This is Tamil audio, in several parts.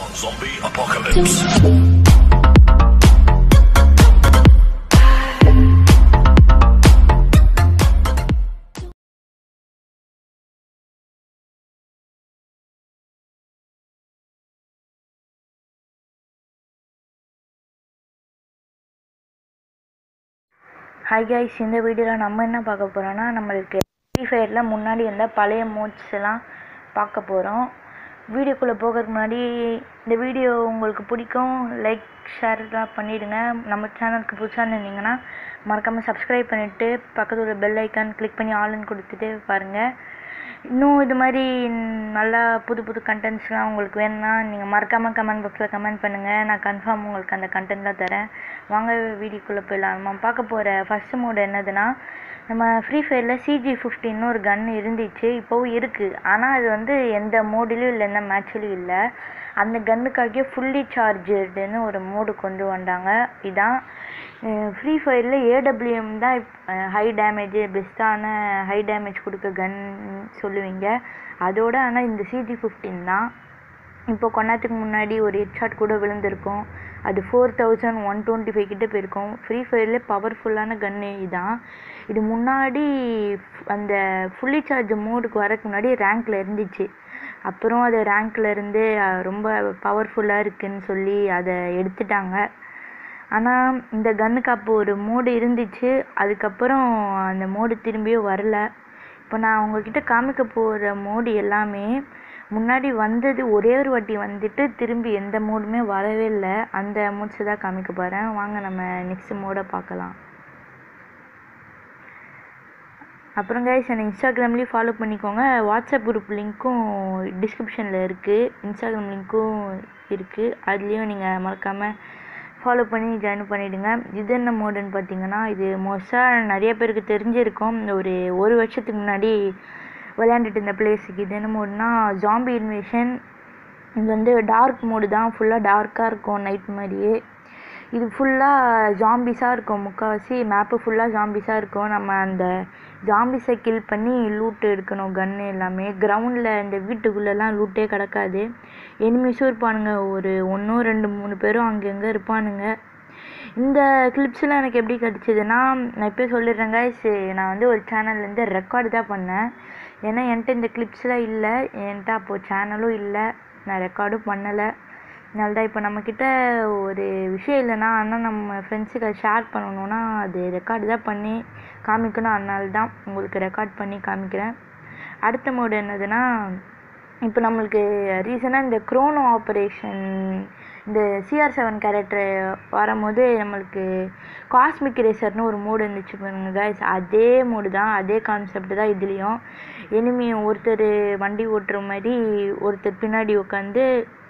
Zombie Apocalypse. ஹாய் கைஸ் இந்த வீடியோவில் நம்ம என்ன பார்க்க போகிறோன்னா நம்மளுக்கு ஃப்ரீ ஃபயரில் முன்னாடி இருந்த பழைய மோட்ஸ் எல்லாம் பார்க்க போகிறோம் வீடியோக்குள்ளே போகிறதுக்கு முன்னாடி இந்த வீடியோ உங்களுக்கு பிடிக்கும் லைக் ஷேர்லாம் பண்ணிவிடுங்க நம்ம சேனலுக்கு புதுசாக இருந்தீங்கன்னா மறக்காமல் சப்ஸ்கிரைப் பண்ணிவிட்டு பக்கத்தில் உள்ள பெல் ஐக்கான் கிளிக் பண்ணி ஆல்னு கொடுத்துட்டு பாருங்கள் இன்னும் இது மாதிரி நல்லா புது புது கண்டென்ட்ஸ்லாம் உங்களுக்கு வேணும்னா நீங்கள் மறக்காமல் கமெண்ட் பாக்ஸில் கமெண்ட் பண்ணுங்கள் நான் கன்ஃபார்ம் உங்களுக்கு அந்த கண்டென்ட்லாம் தரேன் வாங்க வீடியோக்குள்ளே போயிடலாம் நம்ம பார்க்க போகிற ஃபஸ்ட்டு மோடு என்னதுன்னா நம்ம ஃப்ரீ ஃபயரில் சிஜி ஃபிஃப்டின்னு ஒரு கன் இருந்துச்சு இப்போவும் இருக்குது ஆனால் அது வந்து எந்த மோடிலையும் இல்லை எந்த மேட்ச்லையும் இல்லை அந்த கன்னுக்காகவே ஃபுல்லி சார்ஜர்டுன்னு ஒரு மோடு கொண்டு வந்தாங்க இதான் ஃப்ரீ ஃபயரில் ஏடபிள்யூஎம் தான் ஹை டேமேஜ் பெஸ்ட்டான ஹை டேமேஜ் கொடுக்க கன் சொல்லுவீங்க அதோட ஆனால் இந்த சிஜி ஃபிஃப்டின் தான் இப்போ கொண்டாத்துக்கு முன்னாடி ஒரு ஹெட்ஷாட் கூட விழுந்திருக்கும் அது four thousand one twenty five கிட்ட போயிருக்கும் ஃப்ரீ ஃபயர்லேயே பவர்ஃபுல்லான கன்னு இதான் இது முன்னாடி அந்த ஃபுல்லி சார்ஜ் மோடுக்கு வரக்கு முன்னாடி ரேங்க்கில் இருந்துச்சு அப்புறம் அது ரேங்க்கில் இருந்து அஹ், ரொம்ப பவர்ஃபுல்லாக இருக்குன்னு சொல்லி அதை எடுத்துட்டாங்க ஆனால் இந்த கன்னுக்கு அப்போ ஒரு மோடு இருந்துச்சு அதுக்கப்புறம் அந்த மோடு திரும்பியும் வரல இப்போ நான் உங்ககிட்ட காமிக்க போகிற மோடு எல்லாமே முன்னாடி வந்தது ஒரே ஒரு வாட்டி வந்துட்டு திரும்பி எந்த மோடுமே வரவே இல்லை அந்த மோட்ஸ் தான் காமிக்க போகிறேன் வாங்க நம்ம நெக்ஸ்ட் மோடை பார்க்கலாம் அப்புறம் கைஸ் என்னை இன்ஸ்டாகிராம்லேயும் ஃபாலோ பண்ணிக்கோங்க வாட்ஸ்அப் குரூப் லிங்க்கும் டிஸ்கிரிப்ஷனில் இருக்குது இன்ஸ்டாகிராம் லிங்க்கும் இருக்குது அதுலேயும் நீங்கள் மறக்காமல் ஃபாலோ பண்ணி ஜாயின் பண்ணிவிடுங்க இது என்ன மோடுன்னு பார்த்தீங்கன்னா இது மோஸ்ட்டாக நிறைய பேருக்கு தெரிஞ்சிருக்கும் ஒரு ஒரு வருஷத்துக்கு முன்னாடி விளையாண்டுட்டு இருந்த பிளேஸுக்கு இது என்ன மோடுனா ஜாம்பி இன்வேஷன் இது வந்து டார்க் மோடு தான் ஃபுல்லாக டார்க்காக இருக்கும் நைட் மாதிரியே இது ஃபுல்லாக ஜாம்பிஸாக இருக்கும் முக்கால்வாசி மேப்பு ஃபுல்லாக ஜாம்பிஸாக இருக்கும் நம்ம அந்த ஜாம்பிஸை கில் பண்ணி லூட் எடுக்கணும் கன்று எல்லாமே கிரவுண்டில் இந்த வீட்டுக்குள்ளெல்லாம் லூட்டே கிடக்காது எனிமீஸும் இருப்பானுங்க ஒரு ஒன்றும் ரெண்டு மூணு பேரும் அங்கங்கே இருப்பானுங்க இந்த கிளிப்ஸ்லாம் எனக்கு எப்படி கிடச்சிதுன்னா நான் இப்போ சொல்லிடுறேங்க நான் வந்து ஒரு சேனல்லேருந்து ரெக்கார்டு தான் பண்ணேன் ஏன்னா என்கிட்ட இந்த கிளிப்ஸ்லாம் இல்லை என்கிட்ட அப்போது சேனலும் இல்லை நான் ரெக்கார்டும் பண்ணலை அதனால தான் இப்போ நம்மக்கிட்ட ஒரு விஷயம் இல்லைன்னா ஆனால் நம்ம ஃப்ரெண்ட்ஸுக்கு அதை ஷேர் பண்ணணுன்னா அது ரெக்கார்டு தான் பண்ணி காமிக்கணும் அதனால தான் உங்களுக்கு ரெக்கார்ட் பண்ணி காமிக்கிறேன் அடுத்த மோடு என்னதுன்னா இப்போ நம்மளுக்கு ரீசனாக இந்த க்ரோனோ ஆப்ரேஷன் இந்த சிஆர் செவன் கேரக்டர் வரும்போது நம்மளுக்கு காஸ்மிக் ரேசர்னு ஒரு மோடு இருந்துச்சு பாருங்க guys அதே மோடு தான் அதே கான்செப்ட் தான் இதுலேயும் எனிமி ஒருத்தர் வண்டி ஓட்டுற மாதிரி ஒருத்தர் பின்னாடி உட்காந்து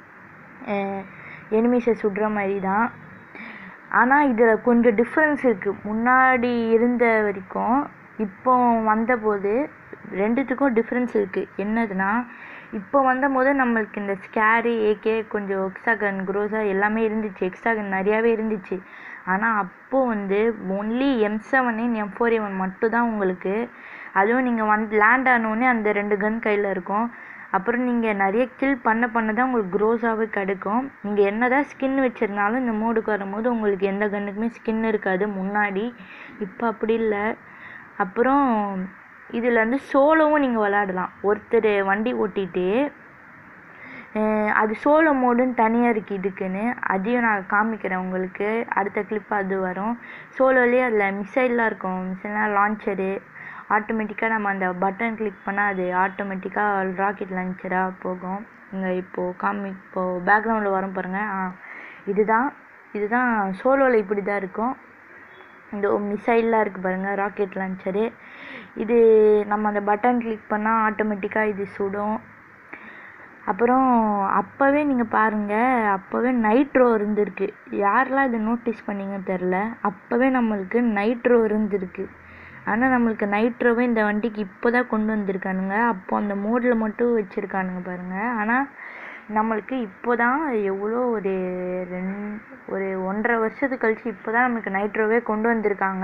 எனிமிஸை சுடுற மாதிரி தான் ஆனால் இதில் கொஞ்சம் டிஃப்ரென்ஸ் இருக்குது முன்னாடி இருந்த வரைக்கும் இப்போ வந்தபோது ரெண்டுத்துக்கும் டிஃப்ரென்ஸ் இருக்குது என்னதுன்னா இப்போ வந்தபோது நம்மளுக்கு இந்த ஸ்கேரி ஏகே கொஞ்சம் எக்ஸ்ட்ராகன் குரோஸா எல்லாமே இருந்துச்சு எக்ஸ்ட்ராகன் நிறையாவே இருந்துச்சு ஆனால் அப்போது வந்து only M seven M four எவன் மட்டும் தான் உங்களுக்கு அதுவும் நீங்கள் வந்து லேண்ட் ஆனோடனே அந்த ரெண்டு கன் கையில் இருக்கும் அப்புறம் நீங்கள் நிறைய கில் பண்ண பண்ண தான் உங்களுக்கு க்ரோஸாகவே கிடைக்கும் நீங்கள் என்ன தான் ஸ்கின் வச்சிருந்தாலும் இந்த மோடுக்கு வரும்போது உங்களுக்கு எந்த கன்னுக்குமே ஸ்கின் இருக்காது முன்னாடி இப்போ அப்படி இல்லை அப்புறம் இதில் வந்து சோலோவும் நீங்கள் விளாடலாம் ஒருத்தர் வண்டி ஓட்டிட்டு அஹ் அது சோலோ மோடுன்னு தனியாக இருக்குது இதுக்குன்னு அதையும் நான் காமிக்கிறேன் உங்களுக்கு அடுத்த கிளிப் அது வரும் சோலோலேயே அதில் மிசைல்லாம் இருக்கும் மிசைல்னால் லான்ச்சரு ஆட்டோமேட்டிக்காக நம்ம அந்த பட்டன் கிளிக் பண்ணால் அது ஆட்டோமேட்டிக்காக ராக்கெட் லான்ச்சராக போகும் இங்கே இப்போது காமி இப்போது பேக்ரவுண்டில் வரும் பாருங்கள் ஆ இதுதான் இதுதான் சோலோவில் இப்படி தான் இருக்கும் இந்த மிசைல்லாம் இருக்குது பாருங்கள் ராக்கெட் லான்ச்சரு இது நம்ம அந்த பட்டன் கிளிக் பண்ணால் ஆட்டோமேட்டிக்காக இது சுடும் அப்புறம் அப்போவே நீங்கள் பாருங்கள் அப்போவே நைட்ரோ இருந்திருக்கு யாரெல்லாம் இதை நோட்டீஸ் பண்ணீங்கன்னு தெரில அப்போவே நம்மளுக்கு நைட்ரோ இருந்திருக்கு ஆனால் நம்மளுக்கு நைட்ரோவே இந்த வண்டிக்கு இப்போ தான் கொண்டு வந்திருக்கானுங்க அப்போ அந்த மோடில் மட்டும் வச்சுருக்கானுங்க பாருங்கள் ஆனால் நம்மளுக்கு இப்போ தான் எவ்வளோ ஒரு ரெண் ஒரு ஒன்றரை வருஷத்துக்கு கழிச்சு இப்போ தான் நம்மளுக்கு நைட்ரோவே கொண்டு வந்திருக்காங்க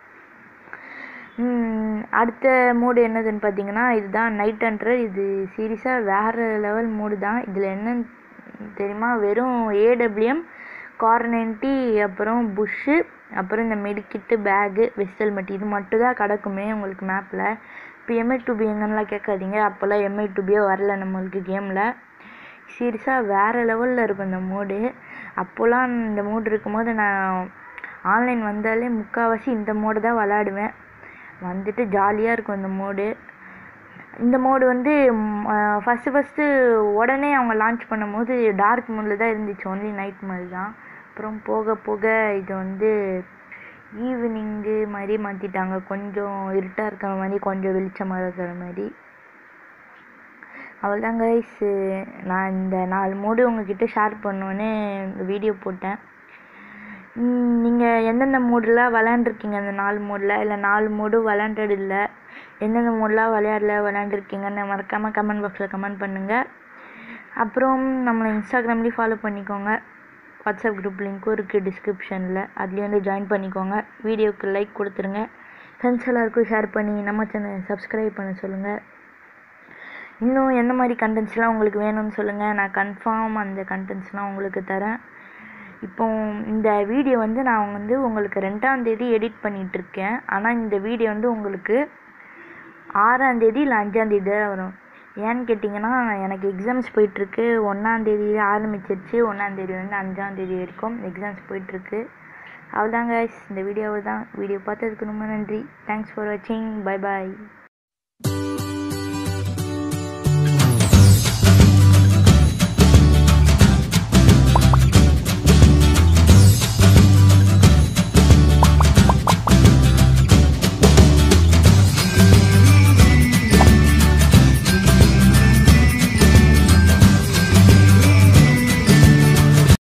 ம், அடுத்த மோடு என்னதுன்னு பார்த்தீங்கன்னா இதுதான் நைட் ஹண்ட்ரட் இது சீரியஸாக வேறு லெவல் மோடு தான் இதில் என்ன தெரியுமா வெறும் ஏடபிள்யூஎம் கார்னென்டி அப்புறம் புஷ்ஷு அப்புறம் இந்த மெடிக்கிட்டு பேகு வெஸ்டல் மட்டி இது மட்டும் தான் கிடக்குமே உங்களுக்கு மேப்பில் இப்போ எம்ஐ டூபி எங்கன்னெலாம் கேட்காதீங்க அப்போல்லாம் எம்ஐ டூபியே வரல நம்மளுக்கு கேமில் சீரியஸாக வேறு லெவலில் இருக்கும் இந்த மோடு அப்போல்லாம் இந்த மோடு இருக்கும்போது நான் ஆன்லைன் வந்தாலே முக்கால்வாசி இந்த மோடு தான் விளாடுவேன் வந்துட்டு ஜாலியாக இருக்கும் இந்த மோடு இந்த மோடு வந்து ஃபஸ்ட்டு ஃபஸ்ட்டு உடனே அவங்க லான்ச் பண்ணும்போது டார்க் மோடில் தான் இருந்துச்சு ஒன்லி நைட் மாதிரி தான் அப்புறம் போக போக இது வந்து ஈவினிங்கு மாதிரி மாற்றிட்டாங்க கொஞ்சம் இருட்டாக இருக்கிற மாதிரி கொஞ்சம் வெளிச்சமாக இருக்கிற மாதிரி அவ்வளோதான் கைஸ் நான் இந்த நாலு மோடு உங்ககிட்ட ஷேர் பண்ணுவேன்னு வீடியோ போட்டேன் நீங்கள் எந்தெந்த மோடெலாம் விளையாண்டுருக்கீங்க அந்த நாலு மோடில் இல்லை நாலு மோடும் விளையாண்டது இல்லை எந்தெந்த மோடெலாம் விளையாடல விளையாண்டுருக்கீங்கன்னு மறக்காமல் கமெண்ட் பாக்ஸில் கமெண்ட் பண்ணுங்கள் அப்புறம் நம்மளை இன்ஸ்டாகிராம்லேயும் ஃபாலோ பண்ணிக்கோங்க வாட்ஸ்அப் குரூப் லிங்க்கும் இருக்குது டிஸ்கிரிப்ஷனில் அதுலேயும் வந்து ஜாயின் பண்ணிக்கோங்க வீடியோக்கு லைக் கொடுத்துருங்க ஃப்ரெண்ட்ஸ் எல்லாருக்கும் ஷேர் பண்ணி நம்ம சேனலை சப்ஸ்கிரைப் பண்ண சொல்லுங்கள் இன்னும் எந்த மாதிரி கண்டென்ட்ஸ்லாம் உங்களுக்கு வேணும்னு சொல்லுங்கள் நான் கன்ஃபார்ம் அந்த கண்டென்ட்ஸ்லாம் உங்களுக்கு தரேன் இப்போ இந்த வீடியோ வந்து நான் வந்து உங்களுக்கு ரெண்டாம் தேதி எடிட் பண்ணிகிட்ருக்கேன் ஆனால் இந்த வீடியோ வந்து உங்களுக்கு ஆறாம் தேதி இல்லை அஞ்சாம் தேதி தான் வரும் ஏன்னு கேட்டிங்கன்னா எனக்கு எக்ஸாம்ஸ் போயிட்டுருக்கு ஒன்றாந்தேதி ஆரம்பிச்சிருச்சு ஒன்றாந்தேதி வந்து அஞ்சாந்தேதி வரைக்கும் எக்ஸாம்ஸ் போயிட்டுருக்கு அவ்வளோதாங்க இந்த வீடியோவை தான் வீடியோ பார்த்ததுக்கு ரொம்ப நன்றி தேங்க்ஸ் ஃபார் வாட்சிங் பை பாய்